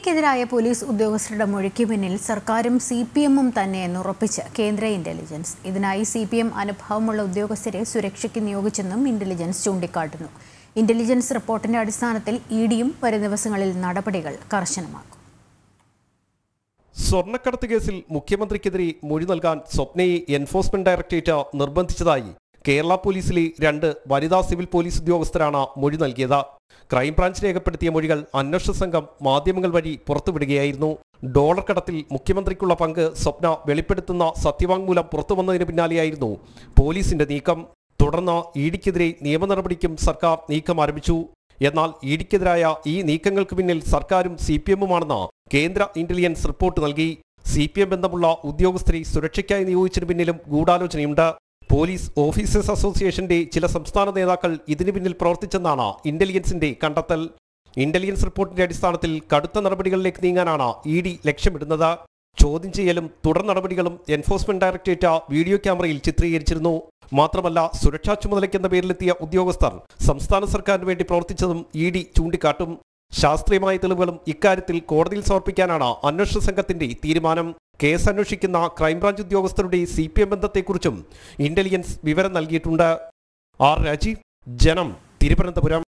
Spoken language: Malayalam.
ഇഡിക്കെതിരായ പോലീസ് ഉദ്യോഗസ്ഥരുടെ മൊഴിക്ക് പിന്നിൽ സർക്കാരും സി പി എമ്മും തന്നെയെന്ന് ഉറപ്പിച്ച് കേന്ദ്ര ഇന്റലിജൻസ് ഇതിനായി സി പി എം അനുഭവമുള്ള ഉദ്യോഗസ്ഥരെ സുരക്ഷയ്ക്ക് നിയോഗിച്ചെന്നും ഇന്റലിജൻസ് ചൂണ്ടിക്കാട്ടുന്നു ഇന്റലിജൻസ് റിപ്പോർട്ടിന്റെ അടിസ്ഥാനത്തിൽ ഇ ഡിയും വരും ദിവസങ്ങളിൽ നടപടികൾ കർശനമാക്കും സ്വർണ്ണക്കടത്ത് കേസിൽ മുഖ്യമന്ത്രിക്കെതിരെ മൊഴി നൽകാൻ സ്വപ്നയെ എൻഫോഴ്സ്മെന്റ് ഡയറക്ടറേറ്റ് നിർബന്ധിച്ചതായി കേരള പോലീസിലെ രണ്ട് വനിതാ സിവിൽ പോലീസ് ഉദ്യോഗസ്ഥരാണ് മൊഴി നൽകിയത് ക്രൈംബ്രാഞ്ച് രേഖപ്പെടുത്തിയ മൊഴികൾ അന്വേഷണ സംഘം മാധ്യമങ്ങൾ വഴി പുറത്തുവിടുകയായിരുന്നു ഡോളർ കടത്തിൽ മുഖ്യമന്ത്രിക്കുള്ള പങ്ക് സ്വപ്ന വെളിപ്പെടുത്തുന്ന സത്യവാങ്മൂലം പുറത്തുവന്നതിന് പിന്നാലെയായിരുന്നു പോലീസിന്റെ നീക്കം തുടർന്ന് ഇഡിക്കെതിരെ നിയമ നടപടിക്കും സർക്കാർ നീക്കം ആരംഭിച്ചു എന്നാൽ ഇഡിക്കെതിരായ ഈ നീക്കങ്ങൾക്ക് പിന്നിൽ സർക്കാരും സി പി എമ്മുമാണെന്ന് കേന്ദ്ര ഇന്റലിജൻസ് റിപ്പോർട്ട് നൽകി സി പി എം ബന്ധമുള്ള ഉദ്യോഗസ്ഥരെ സുരക്ഷയ്ക്കായി നിയോഗിച്ചതിന് പിന്നിലും ഗൂഢാലോചനയുണ്ട് പോലീസ് ഓഫീസേഴ്സ് അസോസിയേഷന്റെ ചില സംസ്ഥാന നേതാക്കൾ ഇതിന് പിന്നിൽ പ്രവർത്തിച്ചെന്നാണ് ഇന്റലിജൻസിന്റെ കണ്ടെത്തൽ ഇന്റലിജൻസ് റിപ്പോർട്ടിന്റെ അടിസ്ഥാനത്തിൽ കടുത്ത നടപടികളിലേക്ക് നീങ്ങാനാണ് ഇ ഡി ലക്ഷ്യമിടുന്നത് ചോദ്യം ചെയ്യലും തുടർ നടപടികളും എൻഫോഴ്സ്മെന്റ് ഡയറക്ടറേറ്റ് വീഡിയോ ക്യാമറയിൽ ചിത്രീകരിച്ചിരുന്നു മാത്രമല്ല സുരക്ഷാ ചുമതലയ്ക്കെന്ന പേരിലെത്തിയ ഉദ്യോഗസ്ഥർ സംസ്ഥാന സർക്കാരിന് വേണ്ടി പ്രവർത്തിച്ചതും ഇ ഡി ചൂണ്ടിക്കാട്ടും ശാസ്ത്രീയമായ തെളിവുകളും ഇക്കാര്യത്തിൽ കോടതിയിൽ സമർപ്പിക്കാനാണ് അന്വേഷണ സംഘത്തിന്റെ തീരുമാനം കേസ് അന്വേഷിക്കുന്ന ക്രൈംബ്രാഞ്ച് ഉദ്യോഗസ്ഥരുടെ സി പി എം ബന്ധത്തെക്കുറിച്ചും ഇന്റലിജൻസ് വിവരം നൽകിയിട്ടുണ്ട് ആർ രാജീവ് ജനം തിരുവനന്തപുരം